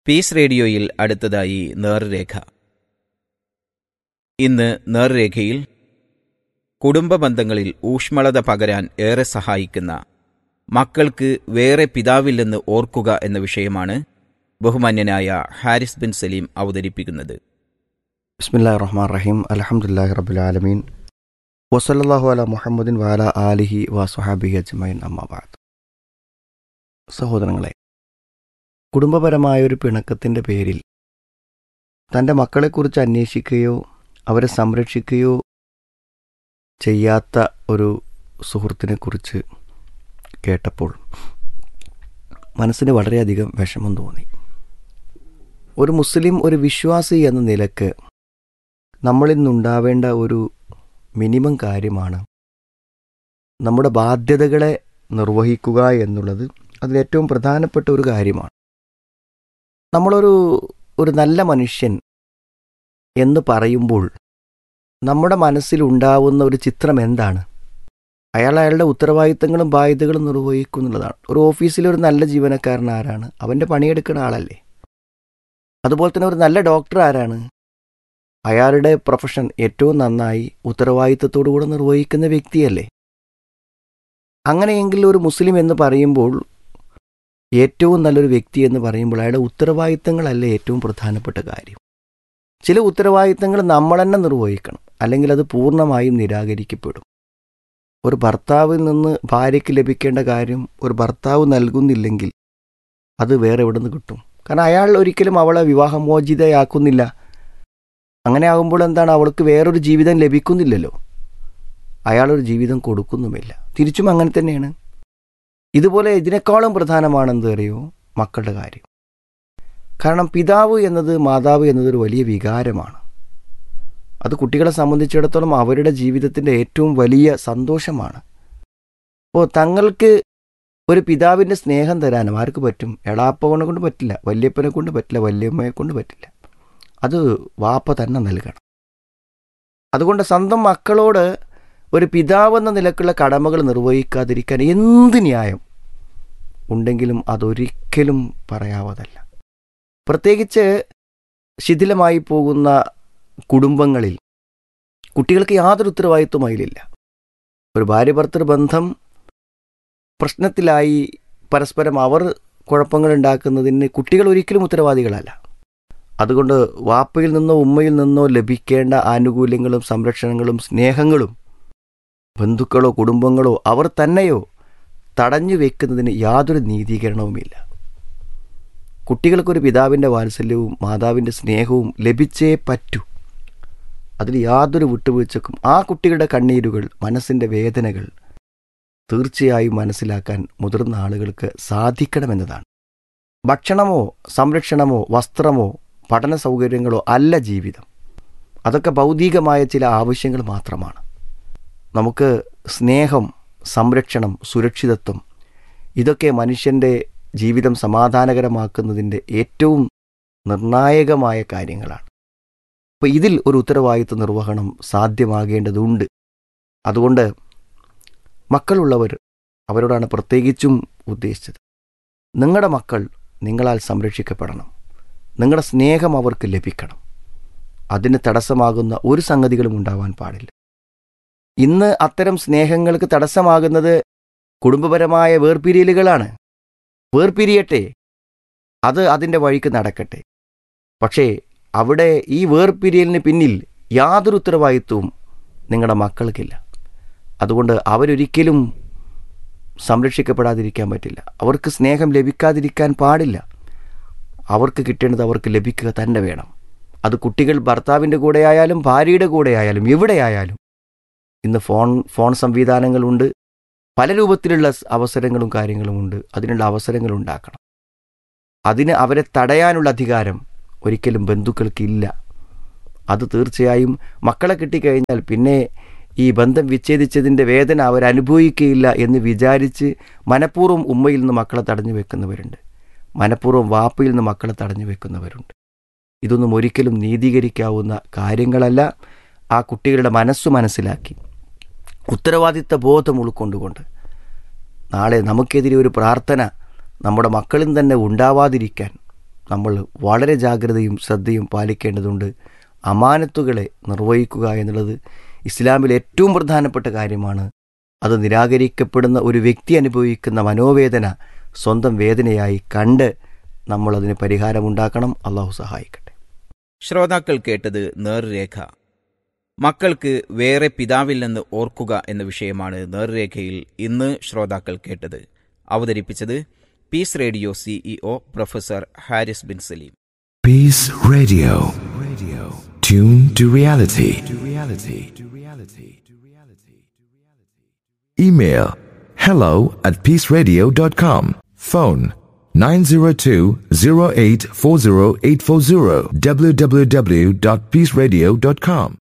Piece റേഡിയോയിൽ അടുത്തതായി നേർരേഖ ഇന്ന് നേർരേഖയിൽ കുടുംബ ബന്ധങ്ങളിൽ ഊഷ്മളത പകരാൻ ഏറെ സഹായിക്കുന്ന മക്കൾക്ക് വേറെ പിതാവില്ലെന്ന് ഓർക്കുക എന്ന വിഷയമാണ് ബഹുമാന്യനായ ഹാരിസ് ബിൻ സലീം അവതരിപ്പിക്കുന്നത് ബിസ്മില്ലാ റഹ്മാൻ റഹീം അലഹമുല്ലാഹി റബുലാലമീൻ വസല്ലാഹു അല മുഹമ്മദിൻ വാല ആലിഹി വസുഹാബിഹി അജ്മൈൻ അമ്മാബാദ് സഹോദരങ്ങളെ കുടുംബപരമായ ഒരു പിണക്കത്തിൻ്റെ പേരിൽ തൻ്റെ മക്കളെക്കുറിച്ച് അന്വേഷിക്കുകയോ അവരെ സംരക്ഷിക്കുകയോ ചെയ്യാത്ത ഒരു സുഹൃത്തിനെക്കുറിച്ച് കേട്ടപ്പോൾ മനസ്സിന് വളരെയധികം വിഷമം തോന്നി ഒരു മുസ്ലിം ഒരു വിശ്വാസി എന്ന നിലക്ക് നമ്മളിൽ നിന്നുണ്ടാവേണ്ട ഒരു മിനിമം കാര്യമാണ് നമ്മുടെ ബാധ്യതകളെ നിർവഹിക്കുക എന്നുള്ളത് അതിലേറ്റവും പ്രധാനപ്പെട്ട ഒരു കാര്യമാണ് നമ്മളൊരു ഒരു നല്ല മനുഷ്യൻ എന്ന് പറയുമ്പോൾ നമ്മുടെ മനസ്സിലുണ്ടാവുന്ന ഒരു ചിത്രം എന്താണ് അയാൾ അയാളുടെ ഉത്തരവാദിത്തങ്ങളും ബാധ്യതകളും നിർവഹിക്കുന്നുള്ളതാണ് ഒരു ഓഫീസിലെ ഒരു നല്ല ജീവനക്കാരൻ ആരാണ് അവൻ്റെ പണിയെടുക്കുന്ന ആളല്ലേ അതുപോലെ തന്നെ ഒരു നല്ല ഡോക്ടർ ആരാണ് അയാളുടെ പ്രൊഫഷൻ ഏറ്റവും നന്നായി ഉത്തരവാദിത്തത്തോടുകൂടെ നിർവഹിക്കുന്ന വ്യക്തിയല്ലേ അങ്ങനെയെങ്കിൽ ഒരു മുസ്ലിം എന്ന് പറയുമ്പോൾ ഏറ്റവും നല്ലൊരു വ്യക്തി എന്ന് പറയുമ്പോൾ അയാളുടെ ഉത്തരവാദിത്തങ്ങളല്ല ഏറ്റവും പ്രധാനപ്പെട്ട കാര്യം ചില ഉത്തരവാദിത്തങ്ങൾ നമ്മൾ തന്നെ നിർവഹിക്കണം അല്ലെങ്കിൽ അത് പൂർണ്ണമായും നിരാകരിക്കപ്പെടും ഒരു ഭർത്താവിൽ നിന്ന് ഭാര്യയ്ക്ക് ലഭിക്കേണ്ട കാര്യം ഒരു ഭർത്താവ് നൽകുന്നില്ലെങ്കിൽ അത് വേറെ എവിടെ നിന്ന് കിട്ടും കാരണം അയാൾ ഒരിക്കലും അവളെ വിവാഹമോചിതയാക്കുന്നില്ല അങ്ങനെ ആകുമ്പോൾ എന്താണ് അവൾക്ക് വേറൊരു ജീവിതം ലഭിക്കുന്നില്ലല്ലോ അയാളൊരു ജീവിതം കൊടുക്കുന്നുമില്ല തിരിച്ചും അങ്ങനെ തന്നെയാണ് ഇതുപോലെ ഇതിനേക്കാളും പ്രധാനമാണെന്ത് അറിയോ മക്കളുടെ കാര്യം കാരണം പിതാവ് എന്നത് മാതാവ് എന്നത് ഒരു വലിയ വികാരമാണ് അത് കുട്ടികളെ സംബന്ധിച്ചിടത്തോളം അവരുടെ ജീവിതത്തിൻ്റെ ഏറ്റവും വലിയ സന്തോഷമാണ് അപ്പോൾ തങ്ങൾക്ക് ഒരു പിതാവിൻ്റെ സ്നേഹം തരാനും ആർക്ക് പറ്റും എളാപ്പവനെ കൊണ്ട് പറ്റില്ല വല്യപ്പനെ കൊണ്ട് പറ്റില്ല വല്യമ്മയെ കൊണ്ട് പറ്റില്ല അത് വാപ്പ തന്നെ നൽകണം അതുകൊണ്ട് സ്വന്തം മക്കളോട് ഒരു പിതാവെന്ന നിലക്കുള്ള കടമകൾ നിർവഹിക്കാതിരിക്കാൻ എന്ത് ന്യായം ഉണ്ടെങ്കിലും അതൊരിക്കലും പറയാവതല്ല പ്രത്യേകിച്ച് ശിഥിലമായി പോകുന്ന കുടുംബങ്ങളിൽ കുട്ടികൾക്ക് യാതൊരു ഉത്തരവാദിത്വം അതിലില്ല ഒരു ഭാര്യ ഭർത്തൃ ബന്ധം പ്രശ്നത്തിലായി പരസ്പരം അവർ കുഴപ്പങ്ങൾ ഉണ്ടാക്കുന്നതിന് കുട്ടികൾ ഒരിക്കലും ഉത്തരവാദികളല്ല അതുകൊണ്ട് വാപ്പയിൽ നിന്നോ ഉമ്മയിൽ നിന്നോ ലഭിക്കേണ്ട ആനുകൂല്യങ്ങളും സംരക്ഷണങ്ങളും സ്നേഹങ്ങളും ബന്ധുക്കളോ കുടുംബങ്ങളോ അവർ തന്നെയോ തടഞ്ഞു വെക്കുന്നതിന് യാതൊരു നീതീകരണവുമില്ല കുട്ടികൾക്കൊരു പിതാവിൻ്റെ വാത്സല്യവും മാതാവിൻ്റെ സ്നേഹവും ലഭിച്ചേ പറ്റൂ അതിൽ യാതൊരു വിട്ടുവീഴ്ചക്കും ആ കുട്ടികളുടെ കണ്ണീരുകൾ മനസ്സിൻ്റെ വേദനകൾ തീർച്ചയായും മനസ്സിലാക്കാൻ മുതിർന്ന ആളുകൾക്ക് സാധിക്കണമെന്നതാണ് ഭക്ഷണമോ സംരക്ഷണമോ വസ്ത്രമോ പഠന സൗകര്യങ്ങളോ അല്ല ജീവിതം അതൊക്കെ ഭൗതികമായ ചില ആവശ്യങ്ങൾ മാത്രമാണ് നമുക്ക് സ്നേഹം സംരക്ഷണം സുരക്ഷിതത്വം ഇതൊക്കെ മനുഷ്യൻ്റെ ജീവിതം സമാധാനകരമാക്കുന്നതിൻ്റെ ഏറ്റവും നിർണായകമായ കാര്യങ്ങളാണ് അപ്പോൾ ഇതിൽ ഒരു ഉത്തരവാദിത്വ നിർവഹണം സാധ്യമാകേണ്ടതുണ്ട് അതുകൊണ്ട് മക്കളുള്ളവർ അവരോടാണ് പ്രത്യേകിച്ചും ഉദ്ദേശിച്ചത് നിങ്ങളുടെ മക്കൾ നിങ്ങളാൽ സംരക്ഷിക്കപ്പെടണം നിങ്ങളുടെ സ്നേഹം അവർക്ക് ലഭിക്കണം അതിന് തടസ്സമാകുന്ന ഒരു സംഗതികളും ഉണ്ടാവാൻ പാടില്ല ഇന്ന് അത്തരം സ്നേഹങ്ങൾക്ക് തടസ്സമാകുന്നത് കുടുംബപരമായ വേർപിരിയലുകളാണ് വേർപിരിയട്ടെ അത് അതിൻ്റെ വഴിക്ക് നടക്കട്ടെ പക്ഷേ അവിടെ ഈ വേർപിരിയലിന് പിന്നിൽ യാതൊരു ഉത്തരവാദിത്വവും നിങ്ങളുടെ മക്കൾക്കില്ല അതുകൊണ്ട് അവരൊരിക്കലും സംരക്ഷിക്കപ്പെടാതിരിക്കാൻ പറ്റില്ല അവർക്ക് സ്നേഹം ലഭിക്കാതിരിക്കാൻ പാടില്ല അവർക്ക് കിട്ടേണ്ടത് അവർക്ക് ലഭിക്കുക തന്നെ വേണം അത് കുട്ടികൾ ഭർത്താവിൻ്റെ കൂടെയായാലും ഭാര്യയുടെ കൂടെയായാലും എവിടെയായാലും ഇന്ന് ഫോൺ ഫോൺ സംവിധാനങ്ങളുണ്ട് പല രൂപത്തിലുള്ള അവസരങ്ങളും കാര്യങ്ങളുമുണ്ട് അതിനുള്ള അവസരങ്ങൾ ഉണ്ടാക്കണം അതിന് അവരെ തടയാനുള്ള അധികാരം ഒരിക്കലും ബന്ധുക്കൾക്കില്ല അത് തീർച്ചയായും മക്കളെ കിട്ടിക്കഴിഞ്ഞാൽ പിന്നെ ഈ ബന്ധം വിച്ഛേദിച്ചതിൻ്റെ വേദന അവരനുഭവിക്കുകയില്ല എന്ന് വിചാരിച്ച് മനഃപൂർവ്വം ഉമ്മയിൽ നിന്ന് മക്കളെ തടഞ്ഞു വെക്കുന്നവരുണ്ട് മനഃപൂർവ്വം വാപ്പയിൽ നിന്ന് മക്കളെ തടഞ്ഞു വെക്കുന്നവരുണ്ട് ഇതൊന്നും ഒരിക്കലും നീതീകരിക്കാവുന്ന കാര്യങ്ങളല്ല ആ കുട്ടികളുടെ മനസ്സ് മനസ്സിലാക്കി ഉത്തരവാദിത്ത ബോധം ഉൾക്കൊണ്ടുകൊണ്ട് നാളെ നമുക്കെതിരെ ഒരു പ്രാർത്ഥന നമ്മുടെ മക്കളിൽ തന്നെ ഉണ്ടാവാതിരിക്കാൻ നമ്മൾ വളരെ ജാഗ്രതയും ശ്രദ്ധയും പാലിക്കേണ്ടതുണ്ട് അമാനത്തുകളെ നിർവഹിക്കുക എന്നുള്ളത് ഇസ്ലാമിൽ ഏറ്റവും പ്രധാനപ്പെട്ട കാര്യമാണ് അത് നിരാകരിക്കപ്പെടുന്ന ഒരു വ്യക്തി അനുഭവിക്കുന്ന മനോവേദന സ്വന്തം വേദനയായി കണ്ട് നമ്മളതിന് പരിഹാരമുണ്ടാക്കണം അള്ളാഹു സഹായിക്കട്ടെ ശ്രോതാക്കൾ കേട്ടത് നേർരേഖ മക്കൾക്ക് വേറെ പിതാവില്ലെന്ന് ഓർക്കുക എന്ന വിഷയമാണ് നേർരേഖയിൽ ഇന്ന് ശ്രോതാക്കൾ കേട്ടത് അവതരിപ്പിച്ചത് peace radio CEO professor Haris bin Saleem Peace Radio. Radio. Tune to reality. To reality. To reality. To reality. Email hello at peaceradio.com. Phone 902-0840840 www.peaceradio.com.